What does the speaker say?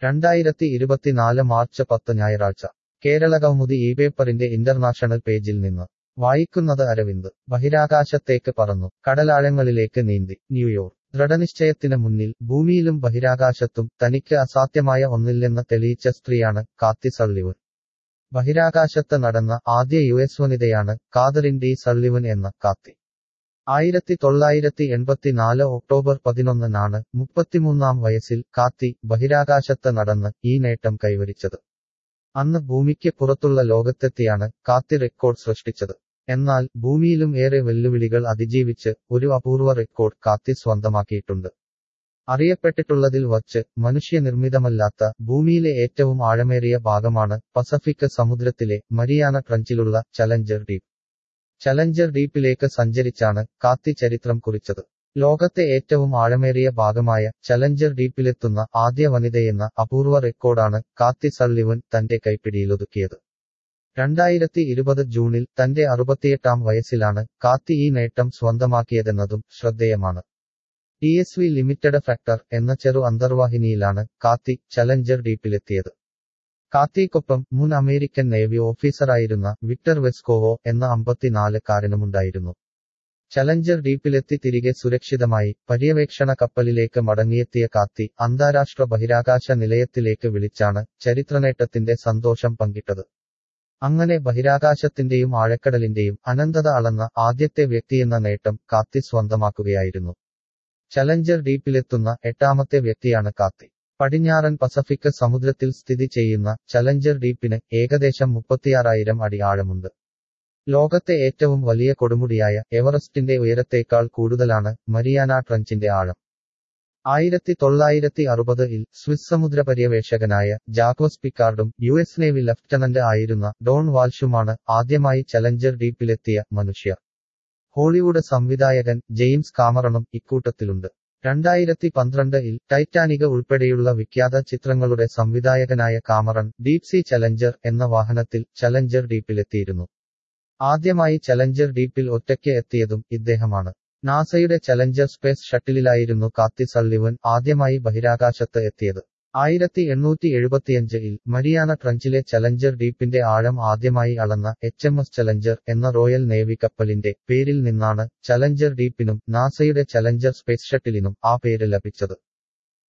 രണ്ടായിരത്തി ഇരുപത്തിനാല് മാർച്ച് പത്ത് ഞായറാഴ്ച കേരള കൗമുദി ഈ പേപ്പറിന്റെ ഇന്റർനാഷണൽ പേജിൽ നിന്ന് വായിക്കുന്നത് അരവിന്ദ് ബഹിരാകാശത്തേക്ക് പറന്നു കടലാഴങ്ങളിലേക്ക് നീന്തി ന്യൂയോർക്ക് ദൃഢനിശ്ചയത്തിന് മുന്നിൽ ഭൂമിയിലും ബഹിരാകാശത്തും തനിക്ക് അസാധ്യമായ ഒന്നില്ലെന്ന് തെളിയിച്ച സ്ത്രീയാണ് കാത്തി സള്ളിവൻ ബഹിരാകാശത്ത് നടന്ന ആദ്യ യു എസ് വനിതയാണ് കാതറിൻ ഡി സള്ളിവൻ എന്ന കാത്തി ആയിരത്തി തൊള്ളായിരത്തി എൺപത്തിനാല് ഒക്ടോബർ പതിനൊന്നിനാണ് മുപ്പത്തിമൂന്നാം വയസ്സിൽ കാത്തി ബഹിരാകാശത്ത് നടന്ന് ഈ നേട്ടം കൈവരിച്ചത് അന്ന് ഭൂമിക്ക് പുറത്തുള്ള ലോകത്തെത്തിയാണ് കാത്തി റെക്കോർഡ് സൃഷ്ടിച്ചത് എന്നാൽ ഭൂമിയിലും ഏറെ വെല്ലുവിളികൾ അതിജീവിച്ച് ഒരു അപൂർവ റെക്കോർഡ് കാത്തി സ്വന്തമാക്കിയിട്ടുണ്ട് അറിയപ്പെട്ടിട്ടുള്ളതിൽ വച്ച് മനുഷ്യനിർമ്മിതമല്ലാത്ത ഭൂമിയിലെ ഏറ്റവും ആഴമേറിയ ഭാഗമാണ് പസഫിക് സമുദ്രത്തിലെ മരിയാന ട്രഞ്ചിലുള്ള ചലഞ്ചർ ഡീപ് ചലഞ്ചർ ഡീപ്പിലേക്ക് സഞ്ചരിച്ചാണ് കാത്തി ചരിത്രം കുറിച്ചത് ലോകത്തെ ഏറ്റവും ആഴമേറിയ ഭാഗമായ ചലഞ്ചർ ഡീപ്പിലെത്തുന്ന ആദ്യ വനിതയെന്ന അപൂർവ റെക്കോർഡാണ് കാത്തി സള്ളിവൻ തന്റെ കൈപ്പിടിയിലൊതുക്കിയത് രണ്ടായിരത്തി ഇരുപത് ജൂണിൽ തന്റെ അറുപത്തിയെട്ടാം വയസ്സിലാണ് കാത്തി ഈ നേട്ടം സ്വന്തമാക്കിയതെന്നതും ശ്രദ്ധേയമാണ് T S V limited factor എന്ന ചെറു അന്തർവാഹിനിയിലാണ് കാത്തി ചലഞ്ചർ ഡീപ്പിലെത്തിയത് കാത്തിക്കൊപ്പം മുൻ അമേരിക്കൻ നേവി ഓഫീസറായിരുന്ന വിക്ടർ വെസ്കോവോ എന്ന അമ്പത്തിനാല് കാരനുമുണ്ടായിരുന്നു ചലഞ്ചർ ഡീപ്പിലെത്തി തിരികെ സുരക്ഷിതമായി പര്യവേക്ഷണ കപ്പലിലേക്ക് മടങ്ങിയെത്തിയ കാത്തി അന്താരാഷ്ട്ര ബഹിരാകാശ നിലയത്തിലേക്ക് വിളിച്ചാണ് ചരിത്രനേട്ടത്തിന്റെ സന്തോഷം പങ്കിട്ടത് അങ്ങനെ ബഹിരാകാശത്തിന്റെയും ആഴക്കടലിന്റെയും അനന്തത അളന്ന ആദ്യത്തെ വ്യക്തിയെന്ന നേട്ടം കാത്തി സ്വന്തമാക്കുകയായിരുന്നു ചലഞ്ചർ ഡീപ്പിലെത്തുന്ന എട്ടാമത്തെ വ്യക്തിയാണ് കാത്തി പടിഞ്ഞാറൻ പസഫിക് സമുദ്രത്തിൽ സ്ഥിതി ചെയ്യുന്ന ചലഞ്ചർ ഡീപ്പിന് ഏകദേശം മുപ്പത്തിയാറായിരം അടി ആഴമുണ്ട് ലോകത്തെ ഏറ്റവും വലിയ കൊടുമുടിയായ എവറസ്റ്റിന്റെ ഉയരത്തേക്കാൾ കൂടുതലാണ് മരിയാന ട്രഞ്ചിന്റെ ആഴം ആയിരത്തി തൊള്ളായിരത്തി അറുപതിൽ സ്വിസ് സമുദ്ര പര്യവേഷകനായ ജാക്വസ് പിക്കാർഡും യു എസ് നേവി ലഫ്റ്റനന്റ് ആയിരുന്ന ഡോൺ വാൽഷുമാണ് ആദ്യമായി ചലഞ്ചർ ഡീപ്പിലെത്തിയ മനുഷ്യർ ഹോളിവുഡ് സംവിധായകൻ ജെയിംസ് കാമറണും ഇക്കൂട്ടത്തിലുണ്ട് രണ്ടായിരത്തി പന്ത്രണ്ടിൽ ടൈറ്റാനിക ഉൾപ്പെടെയുള്ള വിഖ്യാത ചിത്രങ്ങളുടെ സംവിധായകനായ കാമറൺ ഡീപ് സി ചലഞ്ചർ എന്ന വാഹനത്തിൽ ചലഞ്ചർ ഡീപ്പിലെത്തിയിരുന്നു ആദ്യമായി ചലഞ്ചർ ഡീപ്പിൽ ഒറ്റയ്ക്ക് എത്തിയതും ഇദ്ദേഹമാണ് നാസയുടെ ചലഞ്ചർ സ്പേസ് ഷട്ടിലിലായിരുന്നു കാത്തി സള്ളിവൻ ആദ്യമായി ബഹിരാകാശത്ത് എത്തിയത് ആയിരത്തി എണ്ണൂറ്റി എഴുപത്തിയഞ്ചിൽ മരിയാന ട്രഞ്ചിലെ ചലഞ്ചർ ഡീപ്പിന്റെ ആഴം ആദ്യമായി അളന്ന എച്ച് എം എസ് ചലഞ്ചർ എന്ന റോയൽ നേവി കപ്പലിന്റെ പേരിൽ നിന്നാണ് ചലഞ്ചർ ഡീപ്പിനും നാസയുടെ ചലഞ്ചർ സ്പേസ് ഷട്ടിലിനും ആ പേര് ലഭിച്ചത്